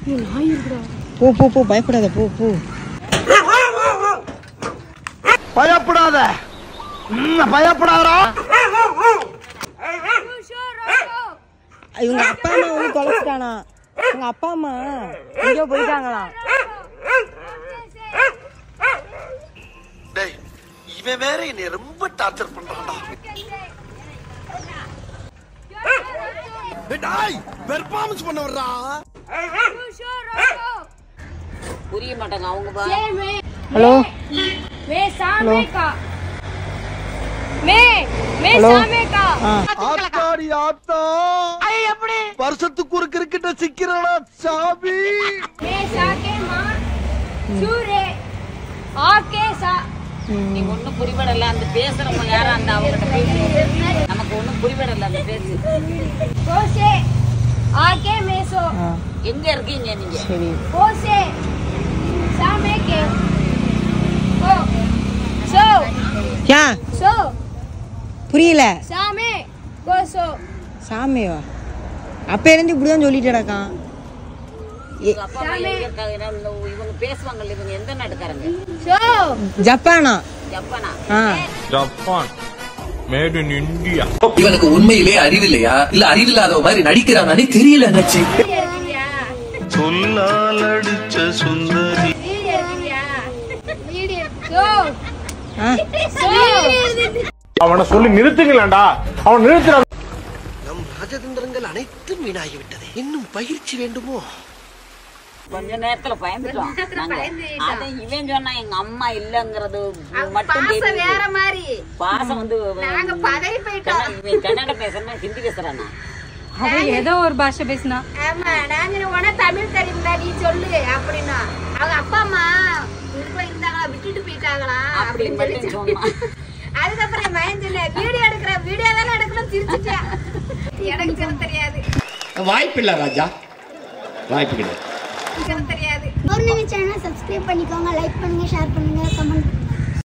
போ போ போ பயப்படாத போ போ பயப்படாத பயப்படாதா இவங்க அப்பா அம்மா வந்து தொலைச்சிட்டானா இவங்க அப்பா அம்மா எங்கேயோ போயிட்டாங்களாம் டேய் இவன் வேற என்னை ரொம்ப டார்ச்சர் பண்றான்டா டாய் பெர்ஃபார்மன்ஸ் பண்ண வர்றா புரிய மாட்டாங்க அவங்க பா- ஹலோ मैं सामने का मैं मैं Hello? सामने का ஆ ஆத்தாடி ஆத்தா வருஷத்துக்கு ஒரு கிரிக்கெட்ட சிக்கிறானா சாமி मैं साके मां सूरे आके सा நீ ஒண்ணும் புரிபடல அந்த பேசுறவங்க யாரா அந்த அவங்ககிட்ட பேசு நமக்கு ஒண்ணும் புரிபடல அந்த பேச்சு कोसे आके मैं सो ஆ எங்க இருக்கீங்க நீங்க சரி कोसे सामने के ओ सो யா सो புரியல सामे कोसो சாமியவா அப்ப இருந்து இப்படிதான் சொல்லிட்டு கிடக்கான் உங்க அப்பா அம்மா எங்க இருக்காங்க ஏன்னா இந்த இவங்க பேசுவாங்கல்ல இவங்க எந்த நாட்டுக்காரங்க सो ஜப்பானா ஜப்பானா ஆ ஜப்பான் மேட் இன் இந்தியா இவனுக்கு உண்மையிலே அறிவில்லையா இல்ல அறிவில்லாத மாதிரி நடிக்கிறானே தெரியல நச்சு சொல்லால் அடிச்ச சுந்தரி सो ஆ सो அவனை சொல்லி நிறுத்துங்களேன்டா அவன் நிறுத்துற நம் ராஜதந்திரங்கள் அனைத்தும் வீணாகிவிட்டது இன்னும் பயிற்சி வேண்டுமோ கொஞ்ச நேரத்துல பயந்துட்டோம் நாங்க அதை இவன் சொன்னா எங்க அம்மா இல்லங்கிறது மட்டும் தெரியுது வேற மாதிரி பாசம் வந்து நாங்க பதறி போயிட்டோம் கன்னட- இவன் கன்னட பேசுறா ஹிந்தி பேசுறானா அவன் ஏதோ ஒரு பாஷை பேசினா ஆமா நாங்க உனக்கு தமிழ் தெரியும்ல நீ சொல்லு அப்படின்னா அவங்க அப்பா அம்மா உள்ள இருந்தாங்களா விட்டுட்டு போயிட்டாங்களா அப்படி அப்படின்னு மட்டும் சொல்லி சொன்னான் அதுக்கப்புறம் என் மயன் சொன்ன வீடியோ எடுக்கிற வீடியோ தானே எடுக்கணும் சிரிச்சுட்டேன் எனக்கு சொல்ல தெரியாது வாய்ப்பில்லை ராஜா வாய்ப்பு கிடையாது சொல்ல தெரியாது ஒரு நிமிஷம் சேனல் சப்ஸ்கிரைப் பண்ணிக்கோங்க லைக் பண்ணுங்க ஷேர் பண்ணுங்க கமெண்ட்